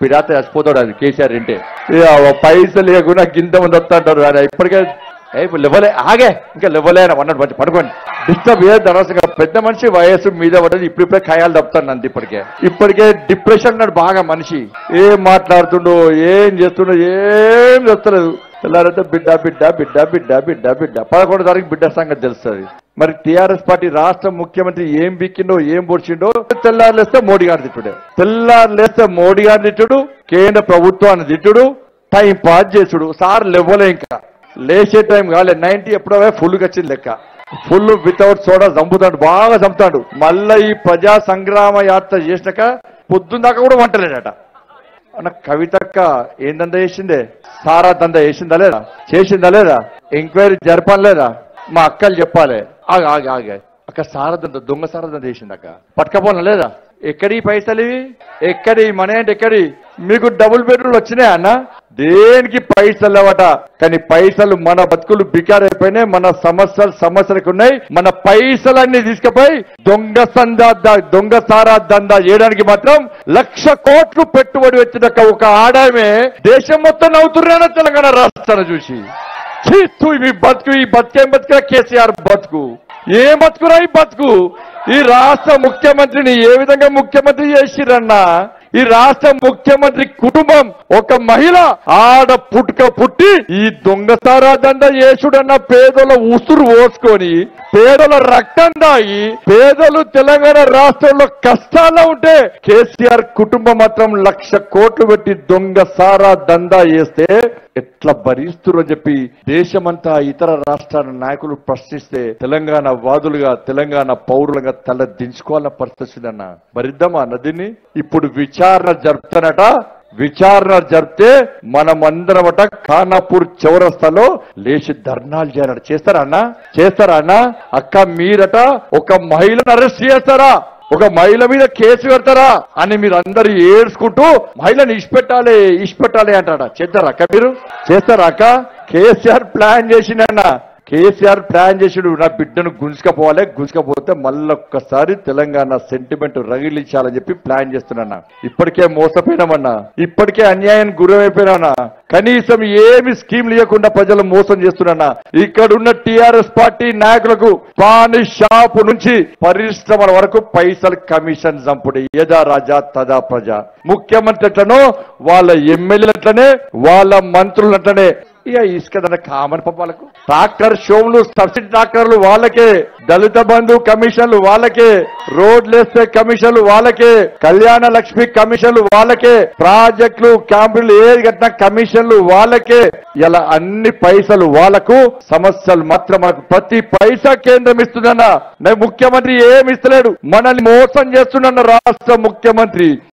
పిరాత చచ్చిపోతాడు అది కేసీఆర్ ఇంటే ఇక పైసలు లేకుండా గింత మంది వస్తుంటారు ఆయన ఇప్పటికే ఏ ఇప్పుడు లేవలే ఆగే ఇంకా లేవలే అని అన్నాడు మంచి పడుకోండి డిస్టర్బ్ చేయద్దు అనవసరంగా పెద్ద మనిషి వయస్సు మీద పడ్డది ఇప్పుడిప్పుడే ఖయాలు తప్పుతాను అంత ఇప్పటికే ఇప్పటికే డిప్రెషన్ ఉన్నాడు బాగా మనిషి ఏం మాట్లాడుతుండో ఏం చేస్తుండో ఏం చేస్తలేదు తెల్లారైతే బిడ్డ బిడ్డ బిడ్డ బిడ్డ బిడ్డ బిడ్డ పదకొండు తారీఖు బిడ్డ సంగతి తెలుస్తుంది మరి టిఆర్ఎస్ పార్టీ రాష్ట్ర ముఖ్యమంత్రి ఏం బిక్కిండో ఏం పొడిచిండో తెల్లారు లేస్తే మోడీ గారి తిట్టుడే తెల్లారు లేస్తే మోడీ గారి తిట్టుడు కేంద్ర ప్రభుత్వాన్ని తిట్టుడు టైం పాస్ చేసుడు సార్ లెవ్వలే ఇంకా లేచే టైం కాలే నైన్టీ ఎప్పుడో ఫుల్గా వచ్చింది లెక్క ఫుల్ వితౌట్ సోడా చంపుతాడు బాగా చంపుతాడు మళ్ళా ఈ ప్రజా సంగ్రామ యాత్ర చేసినాక పొద్దున్న దాకా కూడా వంటలేడట అన్న కవితక్క ఏం దంద చేసిందే సారా దంద చేసిందా లేదా చేసిందా లేదా ఎంక్వైరీ జరపని లేదా మా అక్కలు చెప్పాలి ఆగ ఆగ ఆగ అక్క సారా దంద దొంగ సారా దంద చేసింది అక్క పట్టుకపోనా లేదా ఎక్కడి ఈ పైసలు ఇవి ఎక్కడి ఈ మనీ అంటే ఎక్కడి మీకు డబుల్ బెడ్రూమ్ వచ్చినాయా అన్న దేనికి పైసలు లేవట కానీ పైసలు మన బతుకులు బికారైపోయినాయి మన సమస్యలు సమస్యలకు ఉన్నాయి మన పైసలన్నీ తీసుకుపోయి దొంగ సందా ద- దొంగ సారా దందా చేయడానికి మాత్రం లక్ష కోట్లు పెట్టుబడి వచ్చిన ఒక ఆడామే దేశం మొత్తం నవ్వుతున్నాను తెలంగాణ రాష్ట్రాన్ని చూసి ఛీ, థు, మీ బతుకు ఈ బతుకేం బతుకురా కేసీఆర్ బతుకు ఏం బతుకురా ఈ బతుకు ఈ రాష్ట్ర ముఖ్యమంత్రిని ఏ విధంగా ముఖ్యమంత్రి చేసిరన్నా ఈ రాష్ట్ర ముఖ్యమంత్రి కుటుంబం ఒక మహిళ ఆడ పుట్టుక పుట్టి ఈ దొంగసారా దండ యేసుడన్న పేదల ఉసురు పోసుకొని పేదల రక్తం దాగి పేదలు తెలంగాణ రాష్ట్రంలో కష్టాల్లో ఉంటే కేసీఆర్ కుటుంబం మాత్రం లక్ష కోట్లు పెట్టి దొంగ సారా దందా వేస్తే ఎట్లా భరిస్తురు అని చెప్పి దేశమంతా ఇతర రాష్ట్రాల నాయకులు ప్రశ్నిస్తే తెలంగాణ వాదులుగా తెలంగాణ పౌరులుగా తల దించుకోవాలన్న పరిస్థితి వచ్చిందన్న భరిద్దామా నదిని ఇప్పుడు విచారణ జరుపుతానట విచారణ జరిపితే మనమందరమట ఖానాపూర్ చౌరస్తాలో లేచి ధర్నాలు చేయాలట చేస్తారా అన్న చేస్తారా అన్న అక్క మీరట ఒక మహిళను అరెస్ట్ చేస్తారా ఒక మహిళ మీద కేసు పెడతారా అని మీరు అందరు ఏడ్చుకుంటూ మహిళను ఇష్టపెట్టాలి ఇష్టపెట్టాలి అంటాడా చేస్తారా అక్క మీరు చేస్తారా అక్క కేసీఆర్ ప్లాన్ చేసిండన్న కేసీఆర్ ప్లాన్ చేసిడు నా బిడ్డను గుంజుకపోవాలి గుంజుకపోతే మళ్ళొక్కసారి తెలంగాణ సెంటిమెంట్ రగిలించాలని చెప్పి ప్లాన్ చేస్తున్నా ఇప్పటికే మోసపోయినామన్నా ఇప్పటికే అన్యాయానికి గురైపోయినా కనీసం ఏమి స్కీమ్ లేకుండా ప్రజలు మోసం చేస్తున్నా ఇక్కడున్న టిఆర్ఎస్ పార్టీ నాయకులకు పాని షాపు నుంచి పరిశ్రమల వరకు పైసలు కమిషన్ చంపుడు యదా రాజా తదా ప్రజ ముఖ్యమంత్రి ఎట్లనో వాళ్ళ ఎమ్మెల్యేలు అట్లనే వాళ్ళ మంత్రులు అట్లనే ఇక ఇసుక ధర కామన్ పాపాలకు ట్రాక్టర్ షోమ్లు సబ్సిడీ ట్రాక్టర్లు వాళ్ళకే దళిత బంధు కమిషన్లు వాళ్ళకే రోడ్లు వేస్తే కమిషన్లు వాళ్ళకే కళ్యాణ లక్ష్మి కమిషన్లు వాళ్ళకే ప్రాజెక్టులు క్యాంపులు ఏది కట్టినా కమిషన్లు వాళ్ళకే ఇలా అన్ని పైసలు వాళ్ళకు సమస్యలు మాత్రం మనకు ప్రతి పైసా కేంద్రం ఇస్తుందన్న నా ముఖ్యమంత్రి ఏమి ఇస్తలేడు మనల్ని మోసం చేస్తున్న రాష్ట్ర ముఖ్యమంత్రి